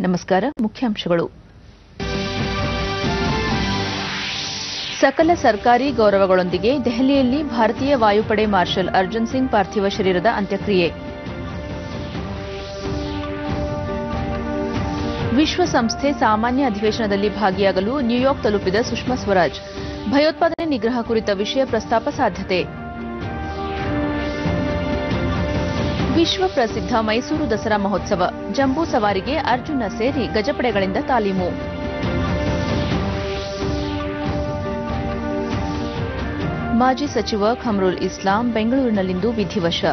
ನಮಸ್ಕಾರ ಮುಖ್ಯಾಂಶಗಳು ಸಕಲ ಸರ್ಕಾರಿ ಗೌರವಗಳೊಂದಿಗೆ ದೆಹಲಿಯಲ್ಲಿ ಭಾರತೀಯ ವಾಯುಪಡೆ ಮಾರ್ಷಲ್ ಅರ್ಜನ್ ಸಿಂಗ್ ಪಾರ್ಥಿವ ಶರೀರದ ಅಂತ್ಯಕ್ರಿಯೆ ವಿಶ್ವಸಂಸ್ಥೆ ಸಾಮಾನ್ಯ ಅಧಿವೇಶನದಲ್ಲಿ ಭಾಗಿಯಾಗಲು ನ್ಯೂಯಾರ್ಕ್ ತಲುಪಿದ ಸುಷ್ಮಾ ಸ್ವರಾಜ್ ಭಯೋತ್ಪಾದನೆ ನಿಗ್ರಹ ಕುರಿತ ವಿಷಯ ಪ್ರಸ್ತಾಪ ಸಾಧ್ಯತೆ ವಿಶ್ವ ಪ್ರಸಿದ್ಧ ಮೈಸೂರು ದಸರಾ ಮಹೋತ್ಸವ ಜಂಬೂ ಸವಾರಿಗೆ ಅರ್ಜುನ ಸೇರಿ ಗಜಪಡೆಗಳಿಂದ ತಾಲೀಮು ಮಾಜಿ ಸಚಿವ ಖಮ್ರುಲ್ ಇಸ್ಲಾಂ ಬೆಂಗಳೂರಿನಲ್ಲಿಂದು ವಿಧಿವಶ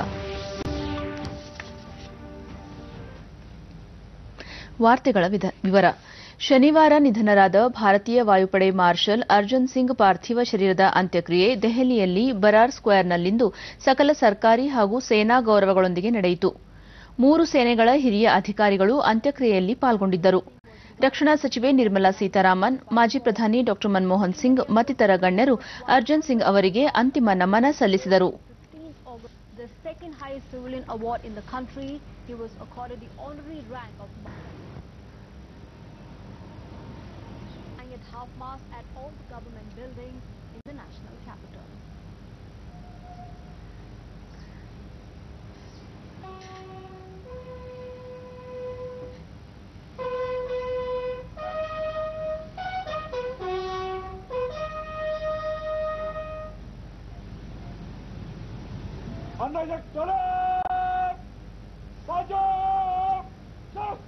ವಾರ್ತೆಗಳ ವಿಧ- ವಿವರ ಶನಿವಾರ ನಿಧನರಾದ ಭಾರತೀಯ ವಾಯುಪಡೆ ಮಾರ್ಷಲ್ ಅರ್ಜನ್ ಸಿಂಗ್ ಪಾರ್ಥಿವ ಶರೀರದ ಅಂತ್ಯಕ್ರಿಯೆ ದೆಹಲಿಯಲ್ಲಿ ಬರಾರ್ ಸ್ಕ್ವೇರ್ನಲ್ಲಿಂದು ಸಕಲ ಸರ್ಕಾರಿ ಹಾಗೂ ಸೇನಾ ಗೌರವಗಳೊಂದಿಗೆ ನಡೆಯಿತು ಮೂರು ಸೇನೆಗಳ ಹಿರಿಯ ಅಧಿಕಾರಿಗಳು ಅಂತ್ಯಕ್ರಿಯೆಯಲ್ಲಿ ಪಾಲ್ಗೊಂಡಿದ್ದರು ರಕ್ಷಣಾ ಸಚಿವೆ ನಿರ್ಮಲಾ ಸೀತಾರಾಮನ್ ಮಾಜಿ ಪ್ರಧಾನಿ ಡಾ ಮನಮೋಹನ್ ಸಿಂಗ್ ಮತ್ತಿತರ ಗಣ್ಯರು ಅರ್ಜನ್ ಸಿಂಗ್ ಅವರಿಗೆ ಅಂತಿಮ ನಮನ ಸಲ್ಲಿಸಿದರು 15th August, the second highest civilian award in the country. He was accorded the honorary rank of lying at half mast at all the government buildings in the national capital. Anlayacak dönem! Bacım! Sus!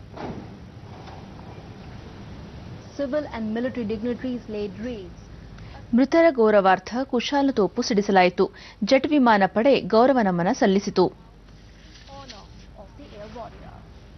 Civil and military dignitaries laid wreaths. ಮೃತರ ಗೌರವಾರ್ಥ ಕುಶಾಲ ತೋಪು ಸಿಡಿಸಲಾಯಿತು jet ವಿಮಾನ ಪಡೆ ಗೌರವ ನಮನ ಸಲ್ಲಿಸಿತು honor of the air warrior.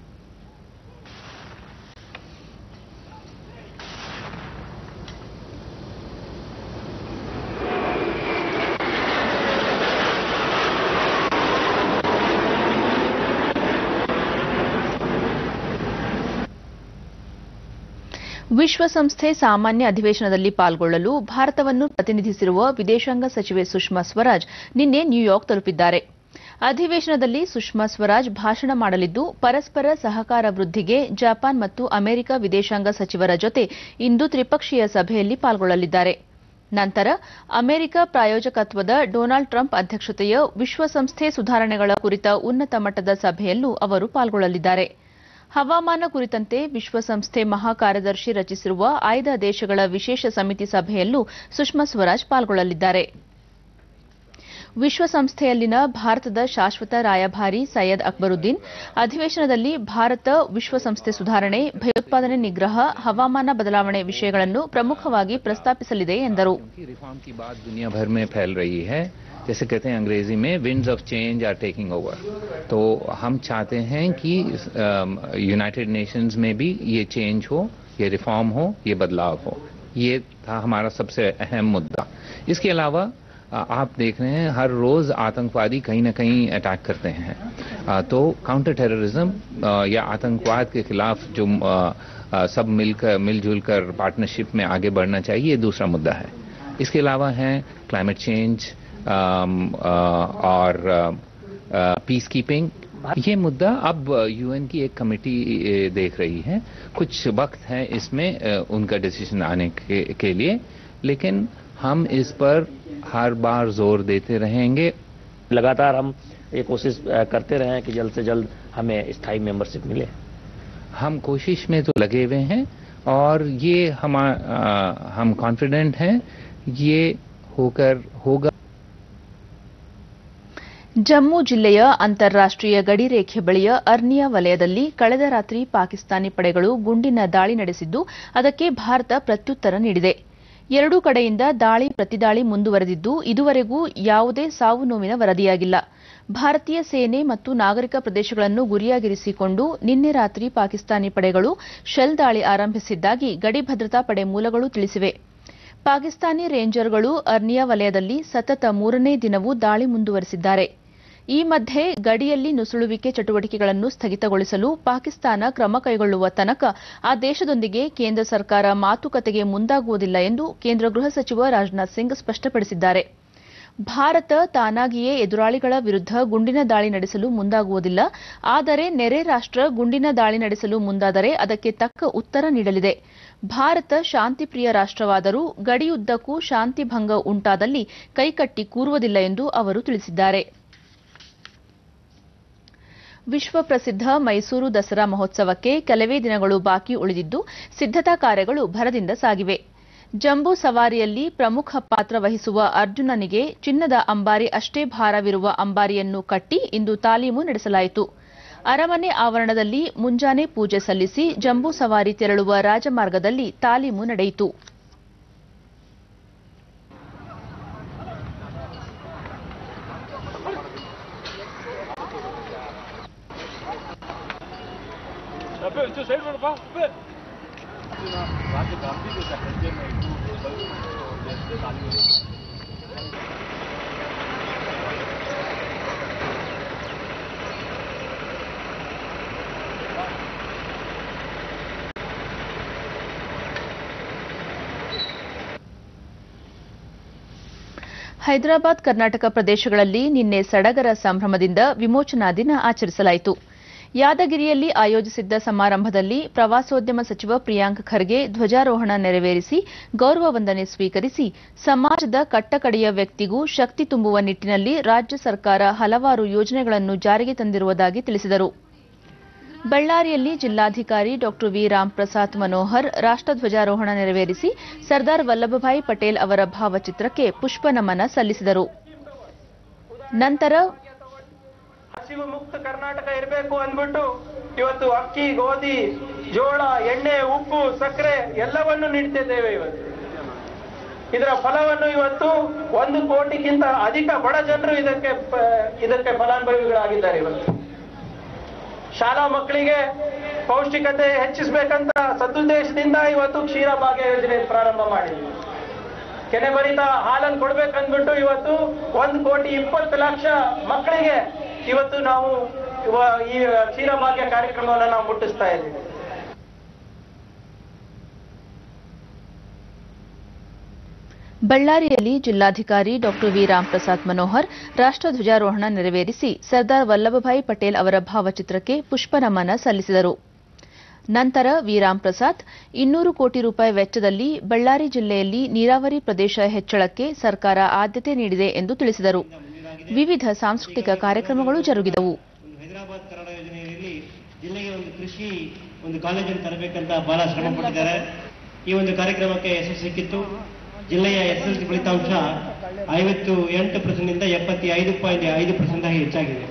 ವಿಶ್ವಸಂಸ್ಥೆ ಸಾಮಾನ್ಯ ಅಧಿವೇಶನದಲ್ಲಿ ಪಾಲ್ಗೊಳ್ಳಲು ಭಾರತವನ್ನು ಪ್ರತಿನಿಧಿಸಿರುವ ವಿದೇಶಾಂಗ ಸಚಿವೆ ಸುಷ್ಮಾ ಸ್ವರಾಜ್ ನಿನ್ನೆ ನ್ಯೂಯಾರ್ಕ್ ತಲುಪಿದ್ದಾರೆ ಅಧಿವೇಶನದಲ್ಲಿ ಸುಷ್ಮಾ ಸ್ವರಾಜ್ ಭಾಷಣ ಮಾಡಲಿದ್ದು ಪರಸ್ಪರ ಸಹಕಾರ ವೃದ್ಧಿಗೆ ಜಪಾನ್ ಮತ್ತು ಅಮೆರಿಕ ವಿದೇಶಾಂಗ ಸಚಿವರ ಜೊತೆ ಇಂದು ತ್ರಿಪಕ್ಷೀಯ ಸಭೆಯಲ್ಲಿ ಪಾಲ್ಗೊಳ್ಳಲಿದ್ದಾರೆ ನಂತರ ಅಮೆರಿಕ ಪ್ರಾಯೋಜಕತ್ವದ ಡೊನಾಲ್ಡ್ ಟ್ರಂಪ್ ಅಧ್ಯಕ್ಷತೆಯ ವಿಶ್ವಸಂಸ್ಥೆ ಸುಧಾರಣೆಗಳ ಕುರಿತ ಉನ್ನತ ಮಟ್ಟದ ಸಭೆಯಲ್ಲೂ ಅವರು ಪಾಲ್ಗೊಳ್ಳಲಿದ್ದಾರೆ ಹವಾಮಾನ ಕುರಿತಂತೆ ವಿಶ್ವಸಂಸ್ಥೆ ಮಹಾ ಕಾರ್ಯದರ್ಶಿ ರಚಿಸಿರುವ ಆಯ್ದ ದೇಶಗಳ ವಿಶೇಷ ಸಮಿತಿ ಸಭೆಯಲ್ಲೂ ಸುಷ್ಮಾ ಸ್ವರಾಜ್ ಪಾಲ್ಗೊಳ್ಳಲಿದ್ದಾರೆ ವಿಶ್ವಸಂಸ್ಥೆಯಲ್ಲಿನ ಭಾರತದ ಶಾಶ್ವತ ರಾಯಭಾರಿ ಸೈಯದ್ ಅಕ್ಬರುದ್ದೀನ್ ಅಧಿವೇಶನದಲ್ಲಿ ಭಾರತ ವಿಶ್ವಸಂಸ್ಥೆ ಸುಧಾರಣೆ ಭಯೋತ್ಪಾದನೆ ನಿಗ್ರಹ ಹವಾಮಾನ ಬದಲಾವಣೆ ವಿಷಯಗಳನ್ನು ಪ್ರಮುಖವಾಗಿ ಪ್ರಸ್ತಾಪಿಸಲಿದೆ ಎಂದರು क्योंकि रिफॉर्म की बात दुनिया भर में फैल रही है जैसे कहते हैं अंग्रेजी में winds of change are taking over तो हम चाहते हैं कि यूनाइटेड नेशंस में भी ये चेंज हो ये रिफॉर्म हो ये बदलाव हो ये था हमारा सबसे अहम मुद्दा इसके अलावा अ, आप देख रहे हैं हर रोज आतंकवादी कहीं ना कहीं अटैक करते हैं अ, तो काउंटर टेररिज्म अ, या आतंकवाद के खिलाफ जो अ, अ, सब मिलकर मिलजुल कर पार्टनरशिप में आगे बढ़ना चाहिए ये दूसरा मुद्दा है इसके अलावा है क्लाइमेट चेंज और पीस कीपिंग ये मुद्दा अब यूएन की एक कमेटी अ, देख रही है कुछ वक्त है इसमें अ, उनका डिसीजन आने के, के लिए लेकिन हम इस पर हर बार जोर देते रहेंगे लगातार हम ये कोशिश अ, करते रहे हैं कि जल्द से जल्द हमें स्थायी मेंबरशिप मिले हम कोशिश में तो लगे हुए हैं और ये हम हम कॉन्फिडेंट हैं ये होकर होगा ಜಮ್ಮು ಜಿಲ್ಲೆಯ ಅಂತಾರಾಷ್ಟೀಯ ಗಡಿ ರೇಖೆ ಬಳಿಯ ಅರ್ನಿಯಾ ವಲಯದಲ್ಲಿ ಕಳೆದ ರಾತ್ರಿ ಪಾಕಿಸ್ತಾನಿ ಪಡೆಗಳು ಗುಂಡಿನ ದಾಳಿ ನಡೆಸಿದ್ದು ಅದಕ್ಕೆ ಭಾರತ ಪ್ರತ್ಯುತ್ತರ ನೀಡಿದೆ ಎರಡೂ ಕಡೆಯಿಂದ ದಾಳಿ ಪ್ರತಿದಾಳಿ ಮುಂದುವರೆದಿದ್ದು ಇದುವರೆಗೂ ಯಾವುದೇ ಸಾವು ನೋವಿನ ವರದಿಯಾಗಿಲ್ಲ ಭಾರತೀಯ ಸೇನೆ ಮತ್ತು ನಾಗರಿಕ ಪ್ರದೇಶಗಳನ್ನು ಗುರಿಯಾಗಿರಿಸಿಕೊಂಡು ನಿನ್ನೆ ರಾತ್ರಿ ಪಾಕಿಸ್ತಾನಿ ಪಡೆಗಳು ಶೆಲ್ ದಾಳಿ ಆರಂಭಿಸಿದ್ದಾಗಿ ಗಡಿ ಭದ್ರತಾ ಪಡೆ ಮೂಲಗಳು ತಿಳಿಸಿವೆ ಪಾಕಿಸ್ತಾನಿ ರೇಂಜರ್ಗಳು ಅರ್ನಿಯಾ ವಲಯದಲ್ಲಿ ಸತತ ಮೂರನೇ ದಿನವೂ ದಾಳಿ ಮುಂದುವರೆಸಿದ್ದಾರೆ ಈ ಮಧ್ಯೆ ಗಡಿಯಲ್ಲಿ ನುಸುಳುವಿಕೆ ಚಟುವಟಿಕೆಗಳನ್ನು ಸ್ಥಗಿತಗೊಳಿಸಲು ಪಾಕಿಸ್ತಾನ ಕ್ರಮ ಕೈಗೊಳ್ಳುವ ತನಕ ಆ ದೇಶದೊಂದಿಗೆ ಕೇಂದ್ರ ಸರ್ಕಾರ ಮಾತುಕತೆಗೆ ಮುಂದಾಗುವುದಿಲ್ಲ ಎಂದು ಕೇಂದ್ರ ಗೃಹ ಸಚಿವ ರಾಜನಾಥ್ ಸಿಂಗ್ ಸ್ಪಷ್ಟಪಡಿಸಿದ್ದಾರೆ ಭಾರತ ತಾನಾಗಿಯೇ ಎದುರಾಳಿಗಳ ವಿರುದ್ಧ ಗುಂಡಿನ ದಾಳಿ ನಡೆಸಲು ಮುಂದಾಗುವುದಿಲ್ಲ ಆದರೆ ನೆರೆ ರಾಷ್ಟ್ರ ಗುಂಡಿನ ದಾಳಿ ನಡೆಸಲು ಮುಂದಾದರೆ ಅದಕ್ಕೆ ತಕ್ಕ ಉತ್ತರ ನೀಡಲಿದೆ ಭಾರತ ಶಾಂತಿಪ್ರಿಯ ರಾಷ್ಟ್ರವಾದರೂ ಗಡಿಯುದ್ದಕ್ಕೂ ಶಾಂತಿ ಭಂಗ ಉಂಟಾದಲ್ಲಿ ಕೈಕಟ್ಟಿ ಕೂರುವುದಿಲ್ಲ ಎಂದು ಅವರು ತಿಳಿಸಿದ್ದಾರೆ ವಿಶ್ವ ಪ್ರಸಿದ್ಧ ಮೈಸೂರು ದಸರಾ ಮಹೋತ್ಸವಕ್ಕೆ ಕೆಲವೇ ದಿನಗಳು ಬಾಕಿ ಉಳಿದಿದ್ದು ಸಿದ್ದತಾ ಕಾರ್ಯಗಳು ಭರದಿಂದ ಸಾಗಿವೆ ಜಂಬೂ ಸವಾರಿಯಲ್ಲಿ ಪ್ರಮುಖ ಪಾತ್ರ ವಹಿಸುವ ಅರ್ಜುನನಿಗೆ ಚಿನ್ನದ ಅಂಬಾರಿ ಅಷ್ಟೇ ಭಾರವಿರುವ ಅಂಬಾರಿಯನ್ನು ಕಟ್ಟಿ ಇಂದು ತಾಲೀಮು ನಡೆಸಲಾಯಿತು ಅರಮನೆ ಆವರಣದಲ್ಲಿ ಮುಂಜಾನೆ ಪೂಜೆ ಸಲ್ಲಿಸಿ ಜಂಬೂ ಸವಾರಿ ತೆರಳುವ ರಾಜಮಾರ್ಗದಲ್ಲಿ ತಾಲೀಮು ನಡೆಯಿತು ಅಬ್ಬೆ ಒಂಚೂರು ಸೈಡ್ ಮಾಡಪ್ಪ ಅಬ್ಬೆ ರಾಜ್ಯ ಗಾಂಭೀರ್ಯದ ಹೆಜ್ಜೆಯನ್ನು ಇಟ್ಟು ಬಂದು ತಾಲೀಮು ಹೈದರಾಬಾದ್ ಕರ್ನಾಟಕ ಪ್ರದೇಶಗಳಲ್ಲಿ ನಿನ್ನೆ ಸಡಗರ ಸಂಭ್ರಮದಿಂದ ವಿಮೋಚನಾ ದಿನ ಆಚರಿಸಲಾಯಿತು ಯಾದಗಿರಿಯಲ್ಲಿ ಆಯೋಜಿಸಿದ್ದ ಸಮಾರಂಭದಲ್ಲಿ ಪ್ರವಾಸೋದ್ಯಮ ಸಚಿವ ಪ್ರಿಯಾಂಕ್ ಖರ್ಗೆ ಧ್ವಜಾರೋಹಣ ನೆರವೇರಿಸಿ ಗೌರವ ವಂದನೆ ಸ್ವೀಕರಿಸಿ ಸಮಾಜದ ಕಟ್ಟಕಡೆಯ ವ್ಯಕ್ತಿಗೂ ಶಕ್ತಿ ತುಂಬುವ ನಿಟ್ಟಿನಲ್ಲಿ ರಾಜ್ಯ ಸರ್ಕಾರ ಹಲವಾರು ಯೋಜನೆಗಳನ್ನು ಜಾರಿಗೆ ತಂದಿರುವುದಾಗಿ ತಿಳಿಸಿದರು ಬಳ್ಳಾರಿಯಲ್ಲಿ ಜಿಲ್ಲಾಧಿಕಾರಿ ಡಾ ವಿ ರಾಮ್ಪ್ರಸಾದ್ ಮನೋಹರ್ ರಾಷ್ಟಧ್ವಜಾರೋಹಣ ನೆರವೇರಿಸಿ ಸರ್ದಾರ್ ವಲ್ಲಭಭಾಯಿ ಪಟೇಲ್ ಅವರ ಭಾವಚಿತ್ರಕ್ಕೆ ಪುಷ್ಪನಮನ ಸಲ್ಲಿಸಿದರು ನಂತರ ಹಸಿವು ಮುಕ್ತ ಕರ್ನಾಟಕ ಇರಬೇಕು ಅಂದ್ಬಿಟ್ಟು ಇವತ್ತು ಅಕ್ಕಿ ಗೋಧಿ ಜೋಳ ಎಣ್ಣೆ ಉಪ್ಪು ಸಕ್ಕರೆ ಎಲ್ಲವನ್ನು ನೀಡ್ತಿದ್ದೇವೆ ಇವತ್ತು ಇದರ ಫಲವನ್ನು ಇವತ್ತು ಒಂದು ಕೋಟಿಗಿಂತ ಅಧಿಕ ಬಡ ಜನರು ಇದಕ್ಕೆ ಪ- ಇದಕ್ಕೆ ಫಲಾನುಭವಿಗಳಾಗಿದ್ದಾರೆ ಇವತ್ತು ಶಾಲಾ ಮಕ್ಕಳಿಗೆ ಪೌಷ್ಟಿಕತೆ ಹೆಚ್ಚಿಸಬೇಕಂತ ಸದುದ್ದೇಶದಿಂದ ಇವತ್ತು ಕ್ಷೀರ ಭಾಗ್ಯ ಯೋಜನೆ ಪ್ರಾರಂಭ ಮಾಡಿದ್ವಿ ಕೆನೆಭರಿತ ಹಾಲನ್ನು ಕೊಡ್ಬೇಕಂದ್ಬಿಟ್ಟು ಇವತ್ತು ಒಂದು ಕೋಟಿ ಇಪ್ಪತ್ತು ಲಕ್ಷ ಮಕ್ಕಳಿಗೆ ಇವತ್ತು ನಾವು ಇವ- ಈ ಕ್ಷೀರ ಭಾಗ್ಯ ಕಾರ್ಯಕ್ರಮವನ್ನು ನಾವು ಮುಟ್ಟಿಸ್ತಾ ಇದ್ದೀವಿ ಬಳ್ಳಾರಿಯಲ್ಲಿ ಜಿಲ್ಲಾಧಿಕಾರಿ ಡಾ ವಿ ರಾಮ್ಪ್ರಸಾದ್ ಮನೋಹರ್ ರಾಷ್ಟಧ್ವಜಾರೋಹಣ ನೆರವೇರಿಸಿ ಸರ್ದಾರ್ ವಲ್ಲಭಭಾಯಿ ಪಟೇಲ್ ಅವರ ಭಾವಚಿತ್ರಕ್ಕೆ ಪುಷ್ಪನಮನ ಸಲ್ಲಿಸಿದರು ನಂತರ ವಿ ರಾಮ್ಪ್ರಸಾದ್ ಇನ್ನೂರು ಕೋಟಿ ರೂಪಾಯಿ ವೆಚ್ಚದಲ್ಲಿ ಬಳ್ಳಾರಿ ಜಿಲ್ಲೆಯಲ್ಲಿ ನೀರಾವರಿ ಪ್ರದೇಶ ಹೆಚ್ಚಳಕ್ಕೆ ಸರ್ಕಾರ ಆದ್ಯತೆ ನೀಡಿದೆ ಎಂದು ತಿಳಿಸಿದರು ವಿವಿಧ ಸಾಂಸ್ಕೃತಿಕ ಕಾರ್ಯಕ್ರಮಗಳು ಜರುಗಿದವು ಒಂದು ಹೈದರಾಬಾದ್ ಕನ್ನಡ ಯೋಜನೆಯಲ್ಲಿ ಜಿಲ್ಲೆಗೆ ಒಂದು ಕೃಷಿ ಒಂದು ಕಾಲೇಜನ್ನು ತರಬೇಕಂತ ಬಹಳ ಶ್ರಮ ಪಟ್ಟಿದ್ದಾರೆ ಈ ಒಂದು ಕಾರ್ಯಕ್ರಮಕ್ಕೆ ಯಶಸ್ಸು ಸಿಕ್ಕಿತ್ತು ಜಿಲ್ಲೆಯ ಎಸ್ ಎಲ್ ಸಿ ಫಲಿತಾಂಶ ಐವತ್ತು ಎಂಟು ಪರ್ಸೆಂಟ್ನಿಂದ ಎಪ್ಪത്തി ಐದು ಪಾಯಿಂಟ್ ಐದು ಪರ್ಸೆಂಟ್ ಆಗಿ ಹೆಚ್ಚಾಗಿದೆ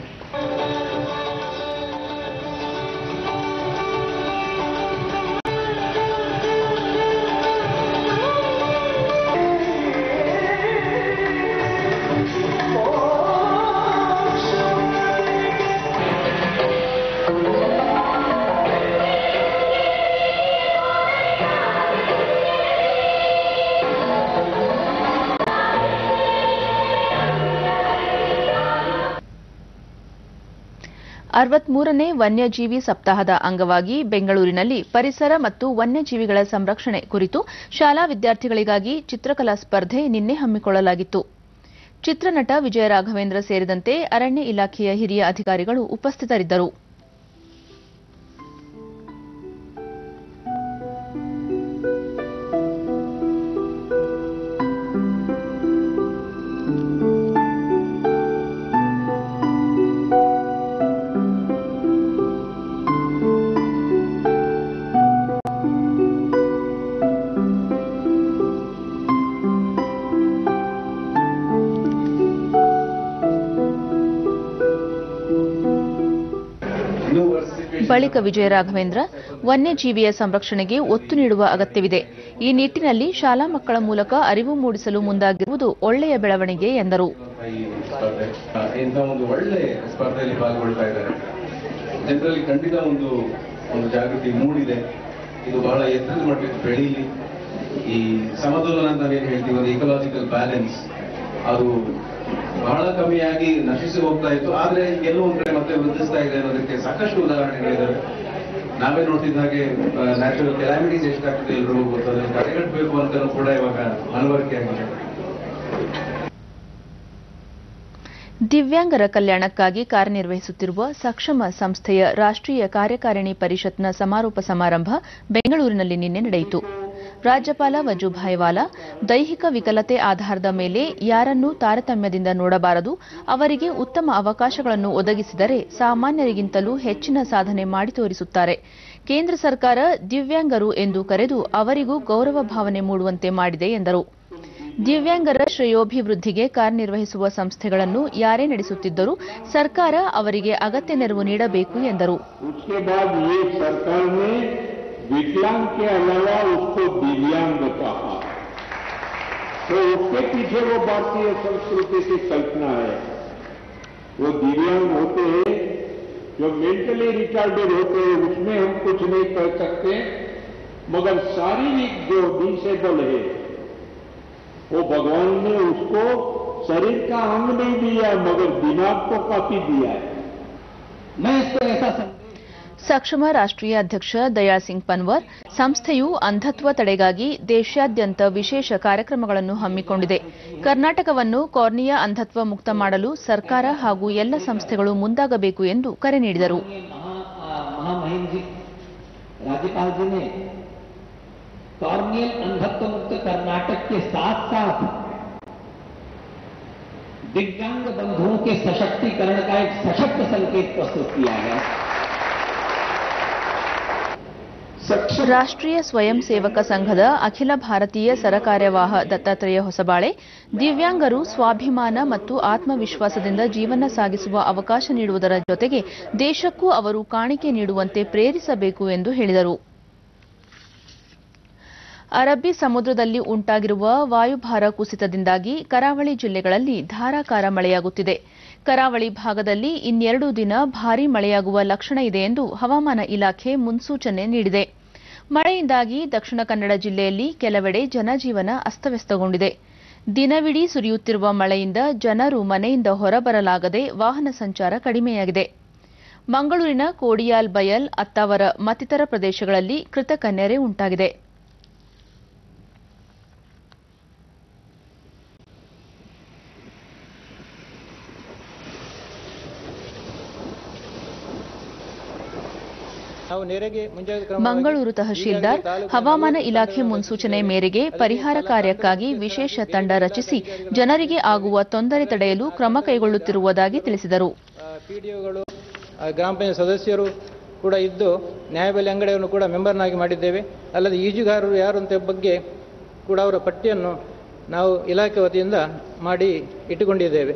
ಅರವತ್ಮೂರನೇ ವನ್ಯಜೀವಿ ಸಪ್ತಾಹದ ಅಂಗವಾಗಿ ಬೆಂಗಳೂರಿನಲ್ಲಿ ಪರಿಸರ ಮತ್ತು ವನ್ಯಜೀವಿಗಳ ಸಂರಕ್ಷಣೆ ಕುರಿತು ಶಾಲಾ ವಿದ್ಯಾರ್ಥಿಗಳಿಗಾಗಿ ಚಿತ್ರಕಲಾ ಸ್ಪರ್ಧೆ ನಿನ್ನೆ ಹಮ್ಮಿಕೊಳ್ಳಲಾಗಿತ್ತು ಚಿತ್ರನಟ ವಿಜಯ ರಾಘವೇಂದ್ರ ಸೇರಿದಂತೆ ಅರಣ್ಯ ಇಲಾಖೆಯ ಹಿರಿಯ ಅಧಿಕಾರಿಗಳು ಉಪಸ್ಥಿತರಿದ್ದರು ಬಳಿಕ ವಿಜಯ ರಾಘವೇಂದ್ರ ವನ್ಯಜೀವಿಯ ಸಂರಕ್ಷಣೆಗೆ ಒತ್ತು ನೀಡುವ ಅಗತ್ಯವಿದೆ ಈ ನಿಟ್ಟಿನಲ್ಲಿ ಶಾಲಾ ಮಕ್ಕಳ ಮೂಲಕ ಅರಿವು ಮೂಡಿಸಲು ಮುಂದಾಗಿರುವುದು ಒಳ್ಳೆಯ ಬೆಳವಣಿಗೆ ಎಂದರು ಈ ಸ್ಪರ್ಧೆ ಆ, ಇಂಥ ಒಂದು ಒಳ್ಳೆ ಸ್ಪರ್ಧೆಯಲ್ಲಿ ಪಾಲ್ಗೊಳ್ತಾ ಇದ್ದಾರೆ ಜನರಲ್ಲಿ ಖಂಡಿತ ಒಂದು ಒಂದು ಜಾಗೃತಿ ಮೂಡಿದೆ ಇದು ಬಹಳ ಎತ್ತರದ ಮಟ್ಟಕ್ಕೆ ಬೆಳೀಲಿ ಈ ಸಮತೋಲನ ಅಂತ ನಾವೇನು ಹೇಳ್ತೀವಿ ಒಂದು ಇಕಲಾಜಿಕಲ್ ಬ್ಯಾಲೆನ್ಸ್ ಅದು ಬಹಳ ಕಮ್ಮಿಯಾಗಿ ನಶಿಸಿ ಹೋಗ್ತಾ ಇತ್ತು ಆದ್ರೆ ಎಲ್ಲೋ ಒಂದ್ ಕಡೆ ಮತ್ತೆ ವೃದ್ಧಿಸ್ತಾ ಇದೆ ಅನ್ನೋದಕ್ಕೆ ಸಾಕಷ್ಟು ಉದಾಹರಣೆಗಳಿದ್ದಾವೆ ನಾವೇ ನೋಡ್ತಿದ್ದ ಹಾಗೆ ನ್ಯಾಚುರಲ್ ಕೆಲಾಮಿಟೀಸ್ ಎಷ್ಟಾಗ್ತದೆ ಎಲ್ಲರೂ ಗೊತ್ತು ಅದನ್ನು ತಡೆಗಟ್ಟಬೇಕು ಅಂತ ಕೂಡ ಇವಾಗ ಮನವರಿಕೆ ಆಗಿದೆ ದಿವ್ಯಾಂಗರ ಕಲ್ಯಾಣಕ್ಕಾಗಿ ಕಾರ್ಯನಿರ್ವಹಿಸುತ್ತಿರುವ ಸಕ್ಷಮ ಸಂಸ್ಥೆಯ ರಾಷ್ಟ್ರೀಯ ಕಾರ್ಯಕಾರಿಣಿ ಪರಿಷತ್ನ ಸಮಾರೋಪ ಸಮಾರಂಭ ಬೆಂಗಳೂರಿನಲ್ಲಿ ನಿನ್ನೆ ನಡೆಯಿತು ರಾಜ್ಯಪಾಲ ವಜುಭಾಯ್ ವಾಲಾ ದೈಹಿಕ ವಿಕಲತೆ ಆಧಾರದ ಮೇಲೆ ಯಾರನ್ನೂ ತಾರತಮ್ಯದಿಂದ ನೋಡಬಾರದು ಅವರಿಗೆ ಉತ್ತಮ ಅವಕಾಶಗಳನ್ನು ಒದಗಿಸಿದರೆ ಸಾಮಾನ್ಯರಿಗಿಂತಲೂ ಹೆಚ್ಚಿನ ಸಾಧನೆ ಮಾಡಿ ತೋರಿಸುತ್ತಾರೆ ಕೇಂದ್ರ ಸರ್ಕಾರ ದಿವ್ಯಾಂಗರು ಎಂದು ಕರೆದು ಅವರಿಗೂ ಗೌರವ ಭಾವನೆ ಮೂಡುವಂತೆ ಮಾಡಿದೆ ಎಂದರು ದಿವ್ಯಾಂಗರ ಶ್ರೇಯೋಭಿವೃದ್ಧಿಗೆ ಕಾರ್ಯನಿರ್ವಹಿಸುವ ಸಂಸ್ಥೆಗಳನ್ನು ಯಾರೇ ನಡೆಸುತ್ತಿದ್ದರೂ ಸರ್ಕಾರ ಅವರಿಗೆ ಅಗತ್ಯ ನೆರವು ನೀಡಬೇಕು ಎಂದರು उसके बाद ये सरकार ने विकलांग के अलावा उसको दिव्यांग कहा तो उसके पीछे वो भारतीय संस्कृति की कल्पना है वो दिव्यांग होते हैं जो मेंटली रिटार्डेड होते हैं उसमें हम कुछ नहीं कर सकते मगर शारीरिक जो डिसेबल है वो भगवान ने उसको शरीर का अंग नहीं दिया मगर दिमाग को काफी दिया है मैं इसको ऐसा समझ ಸಕ್ಷಮ ರಾಷ್ಟ್ರೀಯ ಅಧ್ಯಕ್ಷ ದಯಾಳ್ ಸಿಂಗ್ ಪನ್ವರ್ ಸಂಸ್ಥೆಯು ಅಂಧತ್ವ ತಡೆಗಾಗಿ ದೇಶಾದ್ಯಂತ ವಿಶೇಷ ಕಾರ್ಯಕ್ರಮಗಳನ್ನು ಹಮ್ಮಿಕೊಂಡಿದೆ ಕರ್ನಾಟಕವನ್ನು ಕಾರ್ನಿಯಾ ಅಂಧತ್ವ ಮುಕ್ತ ಮಾಡಲು ಸರ್ಕಾರ ಹಾಗೂ ಎಲ್ಲ ಸಂಸ್ಥೆಗಳು ಮುಂದಾಗಬೇಕು ಎಂದು ಕರೆ ನೀಡಿದರು महामहिम जी राज्यपाल जी ने कॉर्नियल अंधत्व मुक्त कर्नाटक के साथ साथ दिव्यांग बंधुओं के सशक्तिकरण का एक सशक्त संकेत प्रस्तुत किया है ರಾಷ್ಟ್ರೀಯ ಸ್ವಯಂ ಸೇವಕ ಸಂಘದ ಅಖಿಲ ಭಾರತೀಯ ಸರಕಾರ್ಯವಾಹ ದತ್ತಾತ್ರೇಯ ಹೊಸಬಾಳೆ ದಿವ್ಯಾಂಗರು ಸ್ವಾಭಿಮಾನ ಮತ್ತು ಆತ್ಮವಿಶ್ವಾಸದಿಂದ ಜೀವನ ಸಾಗಿಸುವ ಅವಕಾಶ ನೀಡುವುದರ ಜೊತೆಗೆ ದೇಶಕ್ಕೂ ಅವರು ಕಾಣಿಕೆ ನೀಡುವಂತೆ ಪ್ರೇರಿಸಬೇಕು ಎಂದು ಹೇಳಿದರು ಅರಬ್ಬಿ ಸಮುದ್ರದಲ್ಲಿ ಉಂಟಾಗಿರುವ ವಾಯುಭಾರ ಕುಸಿತದಿಂದಾಗಿ ಕರಾವಳಿ ಜಿಲ್ಲೆಗಳಲ್ಲಿ ಧಾರಾಕಾರ ಮಳೆಯಾಗುತ್ತಿದೆ ಕರಾವಳಿ ಭಾಗದಲ್ಲಿ ಇನ್ನೆರಡು ದಿನ ಭಾರೀ ಮಳೆಯಾಗುವ ಲಕ್ಷಣ ಇದೆ ಎಂದು ಹವಾಮಾನ ಇಲಾಖೆ ಮುನ್ಸೂಚನೆ ನೀಡಿದೆ ಮಳೆಯಿಂದಾಗಿ ದಕ್ಷಿಣ ಕನ್ನಡ ಜಿಲ್ಲೆಯಲ್ಲಿ ಕೆಲವೆಡೆ ಜನಜೀವನ ಅಸ್ತವ್ಯಸ್ತಗೊಂಡಿದೆ ದಿನವಿಡೀ ಸುರಿಯುತ್ತಿರುವ ಮಳೆಯಿಂದ ಜನರು ಮನೆಯಿಂದ ಹೊರಬರಲಾಗದೆ ವಾಹನ ಸಂಚಾರ ಕಡಿಮೆಯಾಗಿದೆ ಮಂಗಳೂರಿನ ಕೋಡಿಯಾಲ್ ಬಯಲ್ ಅತ್ತಾವರ ಮತ್ತಿತರ ಪ್ರದೇಶಗಳಲ್ಲಿ ಕೃತಕ ನೆರೆ ಉಂಟಾಗಿದೆ ನಾವು ನೆರೆಗೆ ಮುಂಜಾಗ್ರತಾ ಕ್ರಮ ಮಂಗಳೂರು ತಹಶೀಲ್ದಾರ್ ಹವಾಮಾನ ಇಲಾಖೆ ಮುನ್ಸೂಚನೆ ಮೇರೆಗೆ ಪರಿಹಾರ ಕಾರ್ಯಕ್ಕಾಗಿ ವಿಶೇಷ ತಂಡ ರಚಿಸಿ ಜನರಿಗೆ ಆಗುವ ತೊಂದರೆ ತಡೆಯಲು ಕ್ರಮ ಕೈಗೊಳ್ಳುತ್ತಿರುವುದಾಗಿ ತಿಳಿಸಿದರು ಪಿಡಿಒಗಳು ಗ್ರಾಮ ಪಂಚಾಯತ್ ಸದಸ್ಯರು ಕೂಡ ಇದ್ದು ನ್ಯಾಯಬೆಲೆ ಅಂಗಡಿಯನ್ನು ಕೂಡ ಮೆಂಬರ್ನಾಗಿ ಮಾಡಿದ್ದೇವೆ ಅಲ್ಲದೆ ಈಜುಗಾರರು ಯಾರು ಅಂತ ಬಗ್ಗೆ ಕೂಡ ಅವರ ಪಟ್ಟಿಯನ್ನು ನಾವು ಇಲಾಖೆ ವತಿಯಿಂದ ಮಾಡಿ ಇಟ್ಟುಕೊಂಡಿದ್ದೇವೆ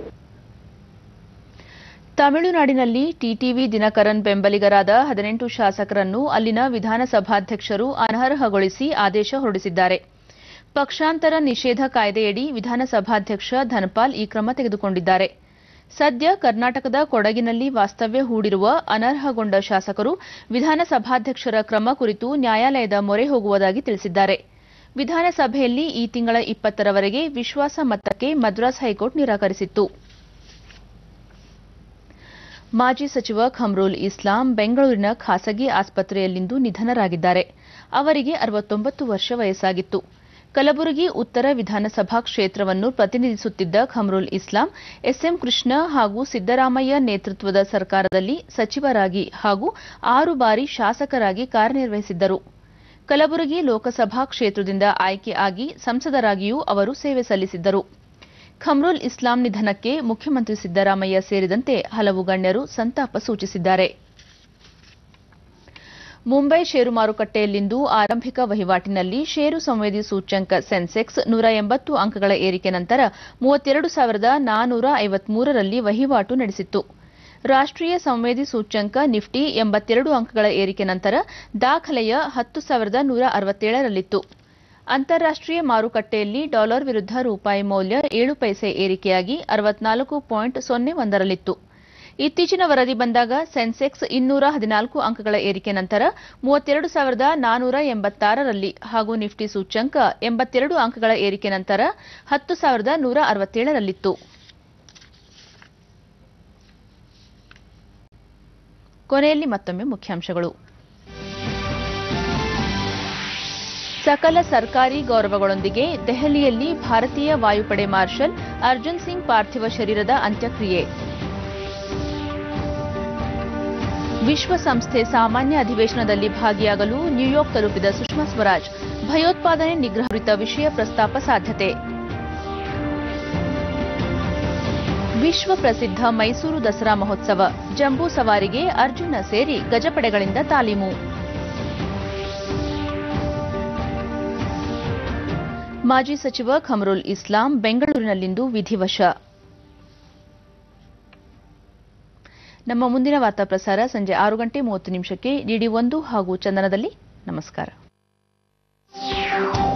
ತಮಿಳುನಾಡಿನಲ್ಲಿ ಟಿಟಿವಿ ದಿನಕರನ್ ಬೆಂಬಲಿಗರಾದ ಹದಿನೆಂಟು ಶಾಸಕರನ್ನು ಅಲ್ಲಿನ ವಿಧಾನಸಭಾಧ್ಯಕ್ಷರು ಅನರ್ಹಗೊಳಿಸಿ ಆದೇಶ ಹೊರಡಿಸಿದ್ದಾರೆ ಪಕ್ಷಾಂತರ ನಿಷೇಧ ಕಾಯ್ದೆಯಡಿ ವಿಧಾನಸಭಾಧ್ಯಕ್ಷ ಧನ್ಪಾಲ್ ಈ ಕ್ರಮ ತೆಗೆದುಕೊಂಡಿದ್ದಾರೆ ಸದ್ಯ ಕರ್ನಾಟಕದ ಕೊಡಗಿನಲ್ಲಿ ವಾಸ್ತವ್ಯ ಹೂಡಿರುವ ಅನರ್ಹಗೊಂಡ ಶಾಸಕರು ವಿಧಾನಸಭಾಧ್ಯಕ್ಷರ ಕ್ರಮ ಕುರಿತು ನ್ಯಾಯಾಲಯದ ಮೊರೆ ಹೋಗುವುದಾಗಿ ತಿಳಿಸಿದ್ದಾರೆ ವಿಧಾನಸಭೆಯಲ್ಲಿ ಈ ತಿಂಗಳ ಇಪ್ಪತ್ತರವರೆಗೆ ವಿಶ್ವಾಸ ಮತಕ್ಕೆ ಮದ್ರಾಸ್ ಹೈಕೋರ್ಟ್ ನಿರಾಕರಿಸಿತ್ತು ಮಾಜಿ ಸಚಿವ ಖಮ್ರೋಲ್ ಇಸ್ಲಾಂ ಬೆಂಗಳೂರಿನ ಖಾಸಗಿ ಆಸ್ಪತ್ರೆಯಲ್ಲಿಂದು ನಿಧನರಾಗಿದ್ದಾರೆ ಅವರಿಗೆ ಅರವತ್ತೊಂಬತ್ತು ವರ್ಷ ವಯಸ್ಸಾಗಿತ್ತು ಕಲಬುರಗಿ ಉತ್ತರ ವಿಧಾನಸಭಾ ಕ್ಷೇತ್ರವನ್ನು ಪ್ರತಿನಿಧಿಸುತ್ತಿದ್ದ ಖಮ್ರುಲ್ ಇಸ್ಲಾಂ ಎಸ್ಎಂ ಕೃಷ್ಣ ಹಾಗೂ ಸಿದ್ದರಾಮಯ್ಯ ನೇತೃತ್ವದ ಸರ್ಕಾರದಲ್ಲಿ ಸಚಿವರಾಗಿ ಹಾಗೂ ಆರು ಬಾರಿ ಶಾಸಕರಾಗಿ ಕಾರ್ಯನಿರ್ವಹಿಸಿದ್ದರು ಕಲಬುರಗಿ ಲೋಕಸಭಾ ಕ್ಷೇತ್ರದಿಂದ ಆಯ್ಕೆ ಆಗಿ ಸಂಸದರಾಗಿಯೂ ಅವರು ಸೇವೆ ಸಲ್ಲಿಸಿದ್ದರು ಖಮ್ರುಲ್ ಇಸ್ಲಾಂ ನಿಧನಕ್ಕೆ ಮುಖ್ಯಮಂತ್ರಿ ಸಿದ್ದರಾಮಯ್ಯ ಸೇರಿದಂತೆ ಹಲವು ಗಣ್ಯರು ಸಂತಾಪ ಸೂಚಿಸಿದ್ದಾರೆ ಮುಂಬೈ ಷೇರು ಮಾರುಕಟ್ಟೆಯಲ್ಲಿಂದು ಆರಂಭಿಕ ವಹಿವಾಟಿನಲ್ಲಿ ಷೇರು ಸಂವೇದಿ ಸೂಚ್ಯಂಕ ಸೆನ್ಸೆಕ್ಸ್ ನೂರ ಎಂಬತ್ತು ಅಂಕಗಳ ಏರಿಕೆ ನಂತರ ಮೂವತ್ತೆರಡು ಸಾವಿರದ ನಾನೂರ ಐವತ್ಮೂರರಲ್ಲಿ ವಹಿವಾಟು ನಡೆಸಿತ್ತು ರಾಷ್ಟ್ರೀಯ ಸಂವೇದಿ ಸೂಚ್ಯಂಕ ನಿಫ್ಟಿ ಎಂಬತ್ತೆರಡು ಅಂಕಗಳ ಏರಿಕೆ ನಂತರ ದಾಖಲೆಯ ಹತ್ತು ಸಾವಿರದ ನೂರ ಅರವತ್ತೇಳರಲ್ಲಿತ್ತು ಅಂತಾರಾಷ್ಟೀಯ ಮಾರುಕಟ್ಟೆಯಲ್ಲಿ ಡಾಲರ್ ವಿರುದ್ಧ ರೂಪಾಯಿ ಮೌಲ್ಯ ಏಳು ಪೈಸೆ ಏರಿಕೆಯಾಗಿ ಅರವತ್ನಾಲ್ಕು ಪಾಯಿಂಟ್ ಸೊನ್ನೆ ಒಂದರಲ್ಲಿತ್ತು ಇತ್ತೀಚಿನ ವರದಿ ಬಂದಾಗ ಸೆನ್ಸೆಕ್ಸ್ ಇನ್ನೂರ ಹದಿನಾಲ್ಕು ಅಂಕಗಳ ಏರಿಕೆ ನಂತರ ಮೂವತ್ತೆರಡು ಸಾವಿರದ ನಾನೂರ ಎಂಬತ್ತಾರರಲ್ಲಿ ಹಾಗೂ ನಿಫ್ಟಿ ಸೂಚ್ಯಂಕ ಎಂಬತ್ತೆರಡು ಅಂಕಗಳ ಏರಿಕೆ ನಂತರ ಹತ್ತು ಸಾವಿರದ ನೂರ ಅರವತ್ತೇಳರಲ್ಲಿತ್ತು ಕೊನೆಯಲ್ಲಿ ಮತ್ತೊಮ್ಮೆ ಮುಖ್ಯಾಂಶಗಳು ಸಕಲ ಸರ್ಕಾರಿ ಗೌರವಗಳೊಂದಿಗೆ ದೆಹಲಿಯಲ್ಲಿ ಭಾರತೀಯ ವಾಯುಪಡೆ ಮಾರ್ಷಲ್ ಅರ್ಜುನ್ ಸಿಂಗ್ ಪಾರ್ಥಿವ ಶರೀರದ ಅಂತ್ಯಕ್ರಿಯೆ ವಿಶ್ವಸಂಸ್ಥೆ ಸಾಮಾನ್ಯ ಅಧಿವೇಶನದಲ್ಲಿ ಭಾಗಿಯಾಗಲು ನ್ಯೂಯಾರ್ಕ್ ತಲುಪಿದ ಸುಷ್ಮಾ ಸ್ವರಾಜ್ ಭಯೋತ್ಪಾದನೆ ನಿಗ್ರಹ ಕುರಿತ ವಿಷಯ ಪ್ರಸ್ತಾಪ ಸಾಧ್ಯತೆ ವಿಶ್ವ ಪ್ರಸಿದ್ಧ ಮೈಸೂರು ದಸರಾ ಮಹೋತ್ಸವ ಜಂಬೂ ಸವಾರಿಗೆ ಅರ್ಜುನ ಸೇರಿ ಗಜಪಡೆಗಳಿಂದ ತಾಲೀಮು ಮಾಜಿ ಸಚಿವ ಖಮರುಲ್ ಇಸ್ಲಾಂ ಬೆಂಗಳೂರಿನಲ್ಲಿಂದು ವಿಧಿವಶ ನಮ್ಮ ಮುಂದಿನ ವಾರ್ತಾ ಪ್ರಸಾರ ಸಂಜೆ ಆರು ಗಂಟೆ ಮೂವತ್ತು ನಿಮಿಷಕ್ಕೆ ಡಿಡಿ ಒಂದು ಹಾಗೂ ಚಂದನದಲ್ಲಿ ನಮಸ್ಕಾರ